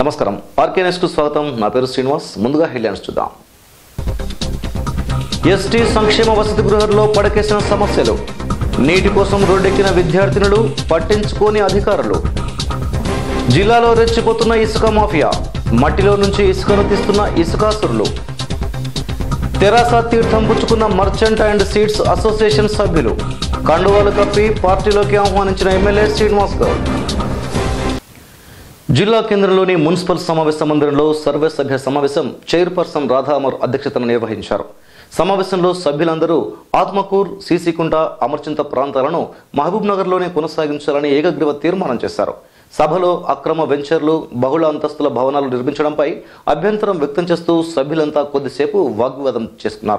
నమస్కారం ఆర్కే న్యూస్కు స్వాగతం నా పేరు శ్రీనివాస్ ముందుగా హెడ్లైన్స్ చూద్దాం ఎస్టీ సంక్షేమ వసతి గృహాల్లో పడకేసిన సమస్యలు నీటి కోసం రోడ్డెక్కిన విద్యార్థినులు పట్టించుకోని అధికారులు జిల్లాలో రెచ్చిపోతున్న ఇసుక మాఫియా మట్టిలో నుంచి ఇసుకను తీస్తున్న ఇసుకాసురులు తెరాస తీర్థం పుచ్చుకున్న మర్చెంట్ అండ్ సీడ్స్ అసోసియేషన్ సభ్యులు కండువాలు కప్పి పార్టీలోకి ఆహ్వానించిన ఎమ్మెల్యే శ్రీనివాస్ గౌడ్ జిల్లా కేంద్రంలోని మున్సిపల్ సమావేశ మందిరంలో సర్వే సభ్య సమావేశం చైర్పర్సన్ రాధా అమర్ అధ్యక్షతన నిర్వహించారు సమావేశంలో సభ్యులందరూ ఆత్మకూర్ సీసీకుంట అమర్చింత ప్రాంతాలను మహబూబ్ నగర్లోనే కొనసాగించాలని ఏకగ్రీవ తీర్మానం చేశారు సభలో అక్రమ వెంచర్లు బహుళ అంతస్తుల భవనాలు నిర్మించడంపై అభ్యంతరం వ్యక్తం చేస్తూ సభ్యులంతా కొద్దిసేపు వాగ్వివాదం చేసుకున్నారు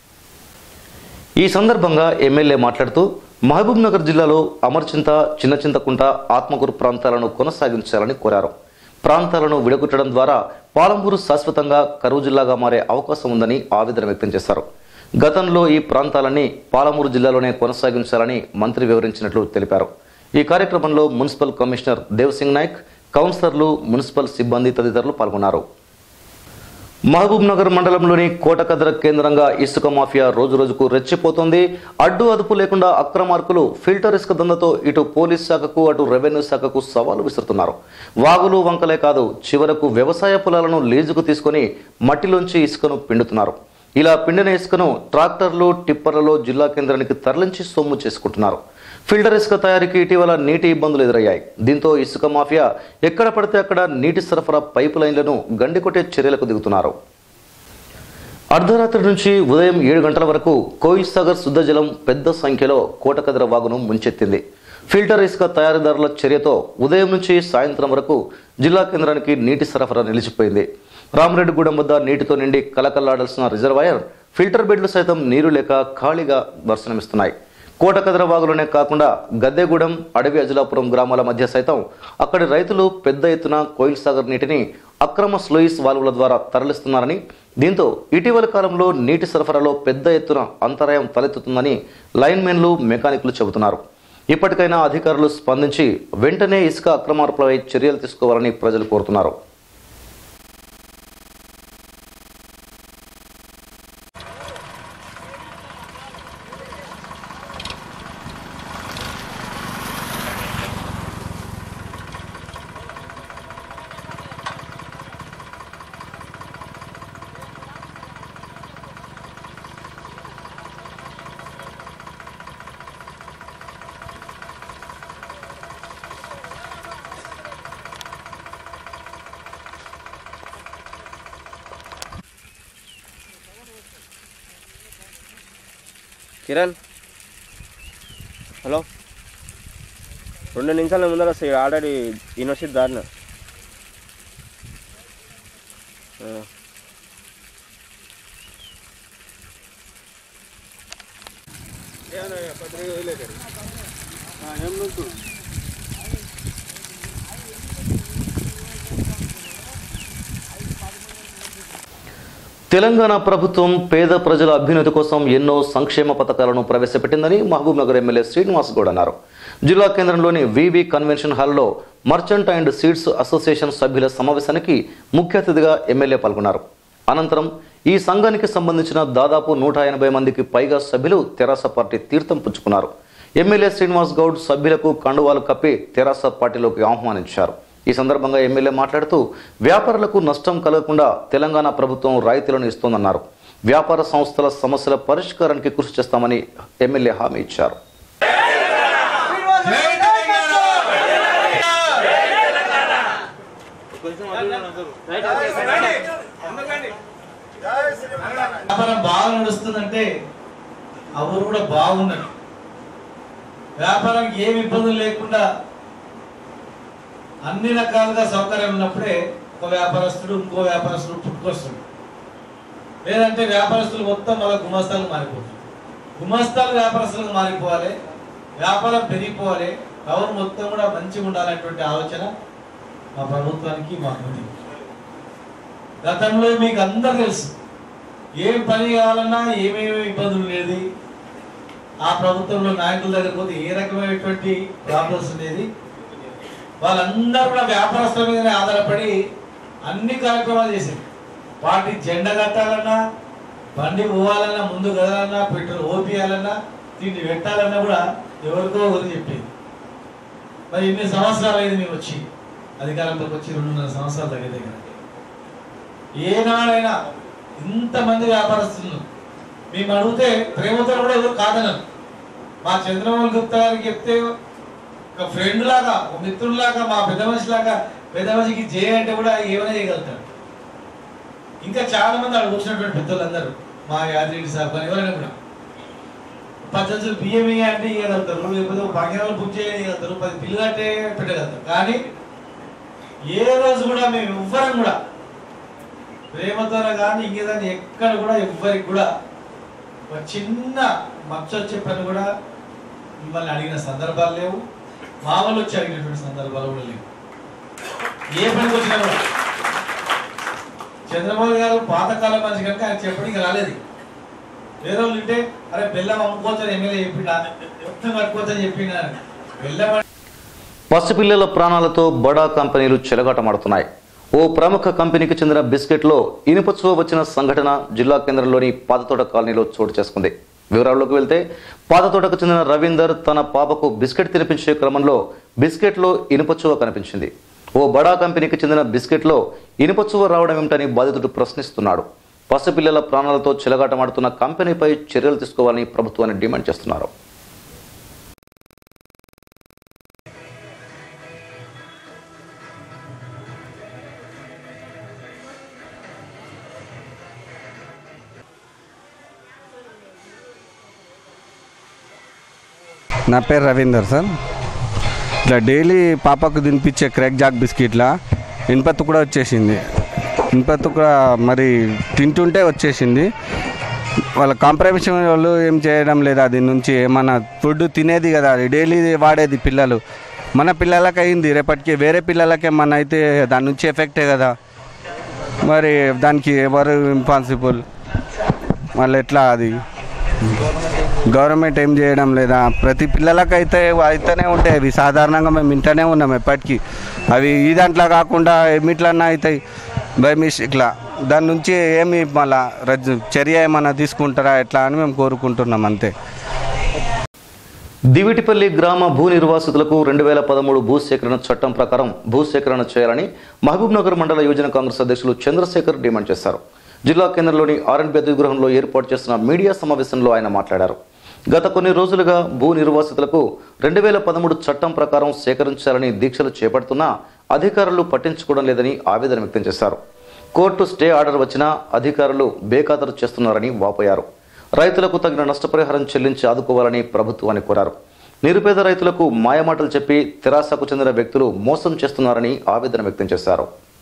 ఈ సందర్భంగా ఎమ్మెల్యే మాట్లాడుతూ మహబూబ్ నగర్ జిల్లాలో అమర్చింత చిన్నచింతకుంట ఆత్మకూరు ప్రాంతాలను కొనసాగించాలని కోరారు ప్రాంతాలను విడగొట్టడం ద్వారా పాలంపూరు శాశ్వతంగా కరువు జిల్లాగా మారే అవకాశం ఉందని ఆవేదన వ్యక్తం చేశారు గతంలో ఈ ప్రాంతాలన్నీ పాలమూరు జిల్లాలోనే కొనసాగించాలని మంత్రి వివరించినట్లు తెలిపారు ఈ కార్యక్రమంలో మున్సిపల్ కమిషనర్ దేవ్సింగ్ నాయక్ కౌన్సిలర్లు మున్సిపల్ సిబ్బంది తదితరులు పాల్గొన్నారు మహబూబ్ నగర్ మండలంలోని కోటకద్ర కేంద్రంగా ఇసుక మాఫియా రోజు రోజుకు రెచ్చిపోతోంది అడ్డు అదుపు లేకుండా అక్రమార్కులు ఫిల్టర్ ఇసుక దందతో ఇటు పోలీస్ శాఖకు అటు రెవెన్యూ శాఖకు సవాలు విసురుతున్నారు వాగులు వంకలే కాదు చివరకు వ్యవసాయ పొలాలను లీజుకు తీసుకొని మట్టిలోంచి ఇసుకను పిండుతున్నారు ఇలా పిండిన ఇసుకను ట్రాక్టర్లు టిప్పర్లలో జిల్లా కేంద్రానికి తరలించి సొమ్ము చేసుకుంటున్నారు ఫిల్టర్ ఇసుక తయారీకి ఇటీవల నీటి ఇబ్బందులు ఎదురయ్యాయి దీంతో ఇసుక మాఫియా ఎక్కడ పడితే అక్కడ నీటి సరఫరా పైపు లైన్లను గండికొట్టే చర్యలకు దిగుతున్నారు అర్ధరాత్రి నుంచి ఉదయం ఏడు గంటల వరకు కోయిల్ సాగర్ శుద్ధ జలం పెద్ద సంఖ్యలో కోటకదర వాగును ముంచెత్తింది ఫిల్టర్ ఇసుక తయారీదారుల చర్యతో ఉదయం నుంచి సాయంత్రం వరకు జిల్లా కేంద్రానికి నీటి సరఫరా నిలిచిపోయింది రామరెడ్డిగూడెం వద్ద నీటితో నిండి కలకల్లాడాల్సిన రిజర్వాయర్ ఫిల్టర్ బెడ్లు సైతం నీరు లేక ఖాళీగా దర్శనమిస్తున్నాయి కోటకదర వాగులోనే కాకుండా గద్దెగూడెం అడవి అజలాపురం గ్రామాల మధ్య సైతం అక్కడి రైతులు పెద్ద ఎత్తున కోయిల్ సాగర్ నీటిని అక్రమ స్లోయిస్ వాల్వుల ద్వారా తరలిస్తున్నారని దీంతో ఇటీవల కాలంలో నీటి సరఫరాలో పెద్ద ఎత్తున అంతరాయం తలెత్తుతుందని లైన్మెన్లు మెకానికులు చెబుతున్నారు ఇప్పటికైనా అధికారులు స్పందించి వెంటనే ఇసుక అక్రమార్పులపై చర్యలు తీసుకోవాలని ప్రజలు కోరుతున్నారు కిరణ్ హలో రెండు నిమిషాల ముందర వస్తాయి ఆల్రెడీ యూనివర్సిటీ దారిన ఆ. తెలంగాణ ప్రభుత్వం పేద ప్రజల అభ్యున్నతి కోసం ఎన్నో సంక్షేమ పథకాలను ప్రవేశపెట్టిందని మహబూబ్ నగర్ ఎమ్మెల్యే శ్రీనివాస్ గౌడ్ అన్నారు జిల్లా కేంద్రంలోని వివి కన్వెన్షన్ హాల్లో మర్చెంట్ అండ్ సీడ్స్ అసోసియేషన్ సభ్యుల సమావేశానికి ముఖ్య అతిథిగా ఎమ్మెల్యే పాల్గొన్నారు అనంతరం ఈ సంఘానికి సంబంధించిన దాదాపు నూట ఎనభై మందికి పైగా సభ్యులు తెరాస పార్టీ తీర్థం పుచ్చుకున్నారు ఎమ్మెల్యే శ్రీనివాస్ గౌడ్ సభ్యులకు కండువాలు కప్పి తెరాస పార్టీలోకి ఆహ్వానించారు ఈ సందర్భంగా ఎమ్మెల్యే మాట్లాడుతూ వ్యాపారులకు నష్టం కలగకుండా తెలంగాణ ప్రభుత్వం రాయితీలను ఇస్తోందన్నారు వ్యాపార సంస్థల సమస్యల పరిష్కారానికి కృషి చేస్తామని ఎమ్మెల్యే హామీ ఇచ్చారు వ్యాపారం బాగా నడుస్తుందంటే ఆ ఊరు కూడా బాగున్నది వ్యాపారానికి ఏమి ఇబ్బందులు లేకుండా అన్ని రకాలుగా సౌకర్యం ఉన్నప్పుడే ఒక వ్యాపారస్తుడు ఇంకో వ్యాపారస్తుడు పుట్టుకొస్తాడు లేదంటే వ్యాపారస్తులు మొత్తం మళ్ళీ గుమస్తాలు మారిపోతారు గుమస్తాలు వ్యాపారస్తులకు మారిపోవాలి వ్యాపారం పెరిగిపోవాలి టౌన్ మొత్తం కూడా మంచిగా ఉండాలనేటువంటి ఆలోచన మా ప్రభుత్వానికి మాకు ఉంది గతంలో మీకు అందరు తెలుసు ఏం పని కావాలన్నా ఏమేమి ఇబ్బందులు లేదు ఆ ప్రభుత్వంలో నాయకుల దగ్గర పోతే ఏ రకమైనటువంటి ప్రాబ్లమ్స్ ఉండేది వాళ్ళందరూ కూడా వ్యాపారస్తుల మీదనే ఆధారపడి అన్ని కార్యక్రమాలు చేసింది పార్టీ జెండా కట్టాలన్నా బండి పోవాలన్నా ముందు కదాలన్నా పెట్రోల్ ఓపియాలన్నా దీన్ని పెట్టాలన్నా కూడా ఎవరికో ఒకరు చెప్పింది మరి ఇన్ని సంవత్సరాలు అయింది మేము వచ్చి అధికారంలోకి వచ్చి రెండున్నర సంవత్సరాల దగ్గర దగ్గర ఏనాడైనా ఇంతమంది వ్యాపారస్తులు మేము అడిగితే ప్రేమతో కూడా ఎవరు కాదనరు మా చంద్రమోహన్ గుప్తా గారికి చెప్తే ఒక ఫ్రెండ్ లాగా ఒక మిత్రుడిలాగా మా పెద్ద మనిషి లాగా పెద్ద మనిషికి జయ అంటే కూడా ఏమైనా చేయగలుగుతాడు ఇంకా చాలా మంది అక్కడ కూర్చున్నటువంటి పెద్దలందరూ మా యాదిరెడ్డి సార్ కానీ ఎవరైనా కూడా పద్ధతులు బియ్యం ఇయ్య అంటే ఇవ్వగలుగుతారు లేకపోతే ఒక పగినాలు బుక్ చేయగలుగుతారు పది బిల్లు కట్టే పెట్టగలుగుతారు కానీ ఏ రోజు కూడా మేము ఎవ్వరం కూడా ప్రేమతోనే కానీ ఇంకేదాన్ని ఎక్కడ కూడా ఎవ్వరికి కూడా ఒక చిన్న మచ్చ వచ్చే పని కూడా మిమ్మల్ని అడిగిన సందర్భాలు లేవు మా వాళ్ళు వచ్చి అడిగినటువంటి సందర్భాలు కూడా లేవు ఏ పనికి వచ్చినా కూడా చంద్రబాబు గారు పాతకాలం మనిషి కనుక ఆయన చెప్పడానికి రాలేదు వేరే వాళ్ళు ఉంటే అరే బెల్లం అమ్ముకోవచ్చని ఎమ్మెల్యే చెప్పిండా మొత్తం కట్టుకోవచ్చని చెప్పిండా బెల్లం అంటే పసిపిల్లల ప్రాణాలతో బడా కంపెనీలు చెలగాటమాడుతున్నాయి ఓ ప్రముఖ కంపెనీకి చెందిన బిస్కెట్లో ఇనుపచువ వచ్చిన సంఘటన జిల్లా కేంద్రంలోని పాతతోట కాలనీలో చోటు చేసుకుంది వివరాల్లోకి వెళ్తే పాతతోటకు చెందిన రవీందర్ తన పాపకు బిస్కెట్ తినిపించే క్రమంలో బిస్కెట్లో ఇనుపచువ కనిపించింది ఓ బడా కంపెనీకి చెందిన బిస్కెట్లో ఇనుపచువ రావడం ఏమిటని బాధితుడు ప్రశ్నిస్తున్నాడు పసిపిల్లల ప్రాణాలతో చెలగాటమాడుతున్న కంపెనీపై చర్యలు తీసుకోవాలని ప్రభుత్వాన్ని డిమాండ్ చేస్తున్నారు నా పేరు రవీందర్ సార్ ఇట్లా డైలీ పాపకు తినిపించే క్రాక్ జాక్ బిస్కెట్లా ఇనుపత్తు కూడా వచ్చేసింది ఇనుపత్తు కూడా మరి తింటుంటే వచ్చేసింది వాళ్ళ కాంప్రమైజ్ వాళ్ళు ఏం చేయడం లేదా దీని నుంచి ఏమన్నా ఫుడ్ తినేది కదా డైలీ వాడేది పిల్లలు మన పిల్లలకి అయింది రేపటికి వేరే పిల్లలకి ఏమన్నా అయితే దాని నుంచి ఎఫెక్టే కదా మరి దానికి ఎవరు ఇంపాసిబుల్ మళ్ళీ ఎట్లా అది గవర్నమెంట్ ఏం చేయడం లేదా ప్రతి పిల్లలకైతే అయితేనే ఉంటాయి అవి సాధారణంగా మేము వింటూనే ఉన్నాం ఎప్పటికీ అవి ఈ దాంట్లో కాకుండా ఏమిట్లన్నా అవుతాయి బై మిస్టేక్లా దాని నుంచి ఏమి మళ్ళా రద్దు చర్య ఏమన్నా తీసుకుంటారా ఎట్లా అని మేము కోరుకుంటున్నాం అంతే దివిటిపల్లి గ్రామ భూ నిర్వాసితులకు రెండు వేల పదమూడు భూసేకరణ చట్టం ప్రకారం భూసేకరణ చేయాలని మహబూబ్ నగర్ మండల యువజన కాంగ్రెస్ అధ్యక్షులు చంద్రశేఖర్ డిమాండ్ చేశారు జిల్లా కేంద్రంలోని ఆర్ఎన్బి అతిగృహంలో ఏర్పాటు చేసిన మీడియా సమావేశంలో ఆయన మాట్లాడారు గత కొన్ని రోజులుగా భూ నిర్వాసితులకు రెండు వేల పదమూడు చట్టం ప్రకారం సేకరించాలని దీక్షలు చేపడుతున్నా అధికారులు పట్టించుకోవడం లేదని ఆవేదన వ్యక్తం చేశారు కోర్టు స్టే ఆర్డర్ వచ్చినా అధికారులు బేఖాతరు చేస్తున్నారని వాపోయారు రైతులకు తగిన నష్టపరిహారం చెల్లించి ఆదుకోవాలని ప్రభుత్వాన్ని కోరారు నిరుపేద రైతులకు మాయమాటలు చెప్పి తెరాసకు చెందిన వ్యక్తులు మోసం చేస్తున్నారని ఆవేదన వ్యక్తం చేశారు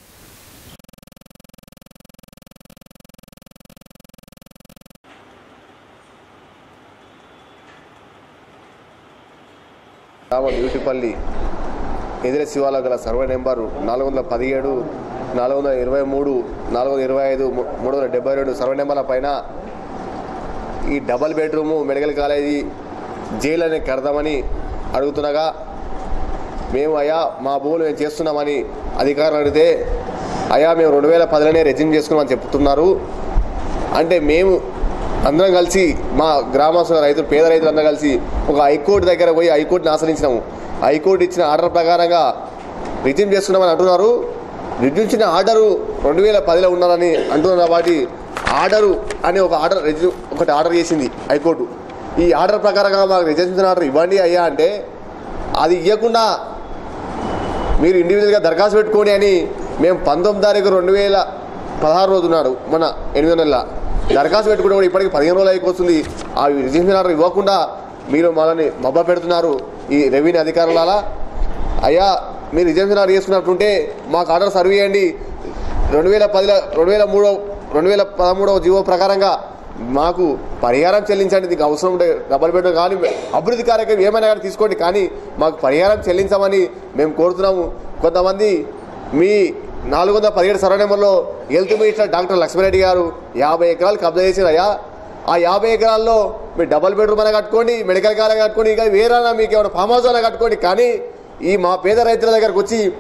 గ్రామ బ్యూటిపల్లి ఎదిరే శివాల గల సర్వే నెంబరు నాలుగు వందల పదిహేడు నాలుగు వందల ఇరవై మూడు నాలుగు వందల ఇరవై ఐదు ము- మూడు వందల డెబ్బై రెండు సర్వే నెంబర్ల పైన ఈ double bedroom medical college jail అనేది కడదామని అడుగుతుండగా మేము అయ్యా మా భూములు మేము చేస్తున్నామని అధికారులు అడిగితే అయ్యా మేము రెండు వేల పదిలోనే రెజ్యూమ్ చేసుకున్నామని చెప్తున్నారు అంటే మేము అందరం కలిసి మా గ్రామస్తుల రైతులు పేద రైతులు అందరం కలిసి ఒక హైకోర్టు దగ్గర పోయి హైకోర్టుని ఆశ్రయించినాము హైకోర్టు ఇచ్చిన ఆర్డర్ ప్రకారంగా రిజ్యూమ్ చేస్తున్నామని అంటున్నారు రిజ్యూమ్ ఇచ్చిన ఆర్డరు రెండు వేల పదిలో ఉన్నారని అంటున్నారు కాబట్టి ఆర్డరు అనే ఒక ఆర్డర్ రెజ్యూమ్ ఒకటి ఆర్డర్ చేసింది హైకోర్టు ఈ ఆర్డర్ ప్రకారంగా మాకు రిజిస్ట్రేషన్ ఆర్డర్ ఇవ్వండి అయ్యా అంటే అది ఇవ్వకుండా మీరు ఇండివిజువల్గా దరఖాస్తు పెట్టుకోండి అని మేము పంతొమ్మిది తారీఖు రెండు వేల పదహారు రోజు నాడు మన ఎనిమిది నెలల దరఖాస్తు పెట్టుకుంటే కూడా ఇప్పటికి పదిహేను రోజులు అయిపోతుంది ఆ రిజిస్ట్రేషన్ ఆర్డర్ ఇవ్వకుండా మీరు మనల్ని మబ్బ పెడుతున్నారు ఈ రెవెన్యూ అధికారుల అయ్యా మీరు రిజిస్ట్రేషన్ ఆర్డర్ చేసుకున్నట్టుంటే మాకు ఆర్డర్ సర్వ్ చేయండి రెండు వేల పదిలో రెండు వేల మూడో రెండు వేల పదమూడవ జీవో ప్రకారంగా మాకు పరిహారం చెల్లించండి దీనికి అవసరం ఉంటే డబల్ బెడ్ కానీ అభివృద్ధి కార్యక్రమం ఏమైనా కానీ తీసుకోండి కానీ మాకు పరిహారం చెల్లించమని మేము కోరుతున్నాము కొంతమంది మీ నాలుగు వందల పదిహేడు సర్వ నెంబర్లో హెల్త్ మినిస్టర్ డాక్టర్ లక్ష్మీరెడ్డి గారు యాభై ఎకరాలు కబ్జా చేసిరయ్యా ఆ యాభై ఎకరాల్లో మీరు డబల్ బెడ్రూమ్ అయినా కట్టుకోండి మెడికల్ కాలేజ్ కట్టుకోండి ఇంకా వేరే మీకు ఏమైనా ఫామ్ హౌస్ అయినా కట్టుకోండి కానీ ఈ మా పేద రైతుల దగ్గరకు వచ్చి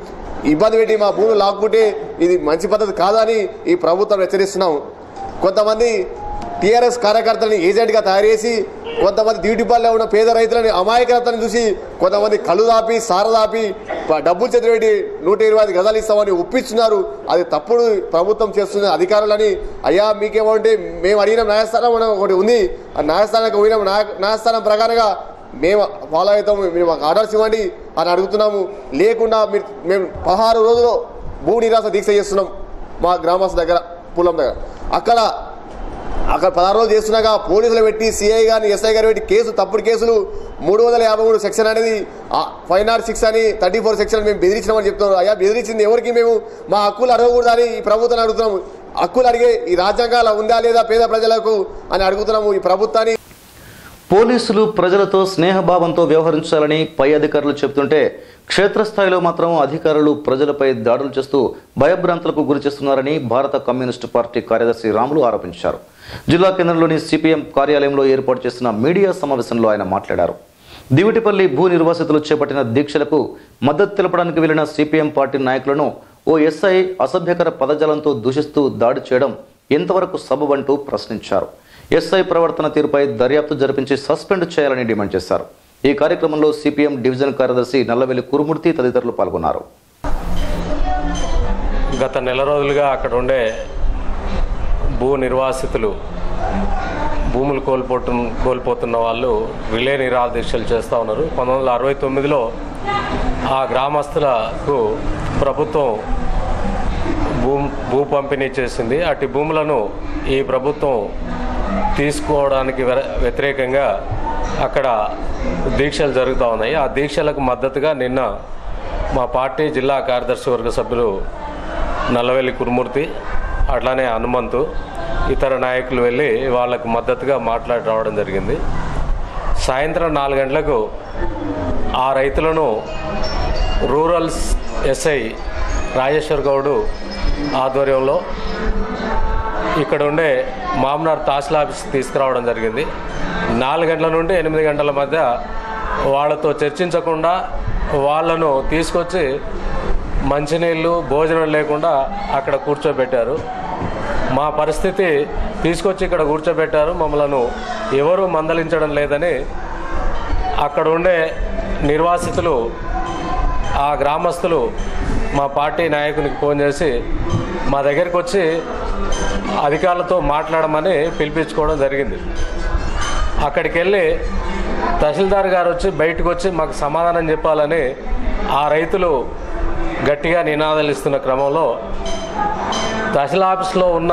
ఇబ్బంది పెట్టి మా భూములు లాక్కుంటే ఇది మంచి పద్ధతి కాదని ఈ ప్రభుత్వం హెచ్చరిస్తున్నాం కొంతమంది టీఆర్ఎస్ కార్యకర్తలని ఏజెంట్గా తయారు చేసి కొంతమంది డ్యూటీపాల్లో ఉన్న పేద రైతులని అమాయకతను చూసి కొంతమంది కళ్ళు దాపి సార దాపి ప- డబ్బులు చేతి పెట్టి నూట ఇరవై ఐదు గదాలు ఇస్తామని ఒప్పించున్నారు అది తప్పుడు ప్రభుత్వం చేస్తున్న అధికారులని అయ్యా మీకేమంటే మేము అడిగిన న్యాయస్థానం అని ఒకటి ఉంది ఆ న్యాయస్థానానికి పోయిన న్యాయ న్యాయస్థానం ప్రకారంగా మేము ఫాలో అవుతాము మీరు మాకు ఆర్డర్స్ ఇవ్వండి అని అడుగుతున్నాము లేకుండా మీరు మేము పదహారు రోజులు భూ నిరాశ దీక్ష చేస్తున్నాం మా గ్రామస్తుల దగ్గర పొలం దగ్గర అక్కడ అక్కడ పదహారు రోజులు చేస్తున్నాగా పోలీసులు పెట్టి సిఐ గారిని ఎస్ఐ గారు పెట్టి కేసు తప్పుడు కేసులు మూడు వందల యాభై మూడు సెక్షన్ అనేది ఫైవ్ నాట్ సిక్స్ అని థర్టీ ఫోర్ సెక్షన్ మేము బెదిరించినామని చెప్తున్నారు అయ్యా బెదిరించింది ఎవరికి మేము మా హక్కులు అడగకూడదని ఈ ప్రభుత్వాన్ని అడుగుతున్నాము హక్కులు అడిగే ఈ రాజ్యాంగాల ఉందా లేదా పేద ప్రజలకు అని అడుగుతున్నాము ఈ ప్రభుత్వాన్ని పోలీసులు ప్రజలతో స్నేహభావంతో వ్యవహరించాలని పై అధికారులు చెబుతుంటే క్షేత్రస్థాయిలో మాత్రం అధికారులు ప్రజలపై దాడులు చేస్తూ భయభ్రాంతులకు గురి చేస్తున్నారని భారత కమ్యూనిస్టు పార్టీ కార్యదర్శి రాములు ఆరోపించారు జిల్లా కేంద్రంలోని సిపిఎం కార్యాలయంలో ఏర్పాటు చేసిన మీడియా సమావేశంలో ఆయన మాట్లాడారు దివిటిపల్లి భూ నిర్వాసితులు చేపట్టిన దీక్షలకు మద్దతు తెలపడానికి వెళ్లిన సిపిఎం పార్టీ నాయకులను ఓ ఎస్ఐ అసభ్యకర పదజాలంతో దూషిస్తూ దాడి చేయడం ఎంతవరకు సబబంటూ ప్రశ్నించారు ఎస్ఐ ప్రవర్తన తీరుపై దర్యాప్తు జరిపించి సస్పెండ్ చేయాలని డిమాండ్ చేశారు ఈ కార్యక్రమంలో సిపిఎం డివిజన్ కార్యదర్శి నల్లవెల్లి కురుమూర్తి తదితరులు పాల్గొన్నారు గత నెల రోజులుగా అక్కడ ఉండే భూ నిర్వాసితులు భూములు కోల్పోతు కోల్పోతున్న వాళ్ళు రిలే నిరాదీక్షలు చేస్తూ ఉన్నారు పంతొమ్మిది వందల అరవై తొమ్మిదిలో ఆ గ్రామస్తులకు ప్రభుత్వం భూ భూ పంపిణీ చేసింది అటు భూములను ఈ ప్రభుత్వం తీసుకోవడానికి వ్య- వ్యతిరేకంగా అక్కడ దీక్షలు జరుగుతూ ఉన్నాయి ఆ దీక్షలకు మద్దతుగా నిన్న మా పార్టీ జిల్లా కార్యదర్శి వర్గ సభ్యులు నల్లవెల్లి కురుమూర్తి అట్లానే హనుమంతు ఇతర నాయకులు వెళ్ళి వాళ్ళకు మద్దతుగా మాట్లాడి రావడం జరిగింది సాయంత్రం నాలుగు గంటలకు ఆ రైతులను రూరల్ ఎస్ఐ రాజేశ్వర్ గౌడు ఆధ్వర్యంలో ఇక్కడ ఉండే మామనార్ తహసీల్ ఆఫీస్ తీసుకురావడం జరిగింది నాలుగు గంటల నుండి ఎనిమిది గంటల మధ్య వాళ్ళతో చర్చించకుండా వాళ్ళను తీసుకొచ్చి మంచినీళ్ళు భోజనం లేకుండా అక్కడ కూర్చోబెట్టారు మా పరిస్థితి తీసుకొచ్చి ఇక్కడ కూర్చోబెట్టారు మమ్మలను ఎవరు మందలించడం లేదని అక్కడ ఉండే నిర్వాసితులు ఆ గ్రామస్తులు మా పార్టీ నాయకునికి ఫోన్ చేసి మా దగ్గరికి వచ్చి అధికారులతో మాట్లాడమని పిలిపించుకోవడం జరిగింది అక్కడికి వెళ్ళి తహసీల్దార్ గారు వచ్చి బయటకు వచ్చి మాకు సమాధానం చెప్పాలని ఆ రైతులు గట్టిగా నినాదాలు ఇస్తున్న క్రమంలో తహసీల్ ఆఫీస్లో ఉన్న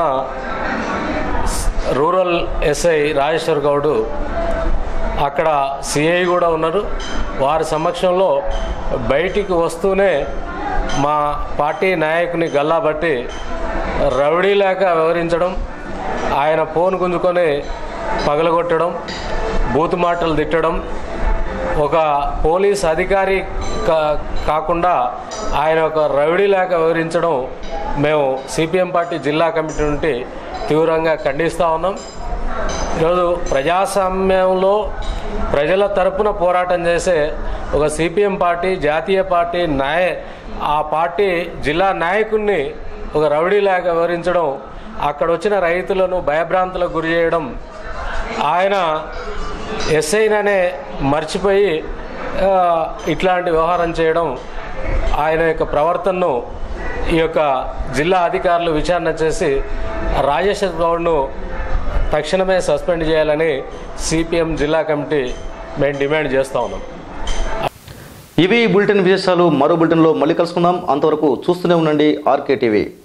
రూరల్ ఎస్ఐ రాజేశ్వర్ గౌడు అక్కడ సిఐ కూడా ఉన్నారు వారి సమక్షంలో బయటికి వస్తూనే మా పార్టీ నాయకుని గల్లాబట్టి రౌడీలాక వ్యవహరించడం ఆయన ఫోన్ గుంజుకొని పగలగొట్టడం బూతు మాటలు తిట్టడం ఒక పోలీస్ అధికారి కా- కాకుండా ఆయన ఒక రౌడీలాక వ్యవహరించడం మేము సిపిఎం పార్టీ జిల్లా కమిటీ నుండి తీవ్రంగా ఖండిస్తూ ఉన్నాం ఈరోజు ప్రజాస్వామ్యంలో ప్రజల తరపున పోరాటం చేసే ఒక సిపిఎం పార్టీ జాతీయ పార్టీ నాయ ఆ పార్టీ జిల్లా నాయకుడిని ఒక రౌడీలాగా వివరించడం అక్కడ వచ్చిన రైతులను భయభ్రాంతులకు గురి చేయడం ఆయన ఎస్ఐననే మర్చిపోయి ఆ, ఇట్లాంటి వ్యవహారం చేయడం ఆయన యొక్క ప్రవర్తనను ఈ యొక్క జిల్లా అధికారులు విచారణ చేసి రాజేశ్వర్ గౌడ్ను తక్షణమే సస్పెండ్ చేయాలని సిపిఎం జిల్లా కమిటీ మేము డిమాండ్ చేస్తూ ఉన్నాం ఇవి ఈ బులెటిన్ విశేషాలు మరో బులెటిన్లో మళ్ళీ కలుసుకుందాం అంతవరకు చూస్తూనే ఉండండి ఆర్కే టీవీ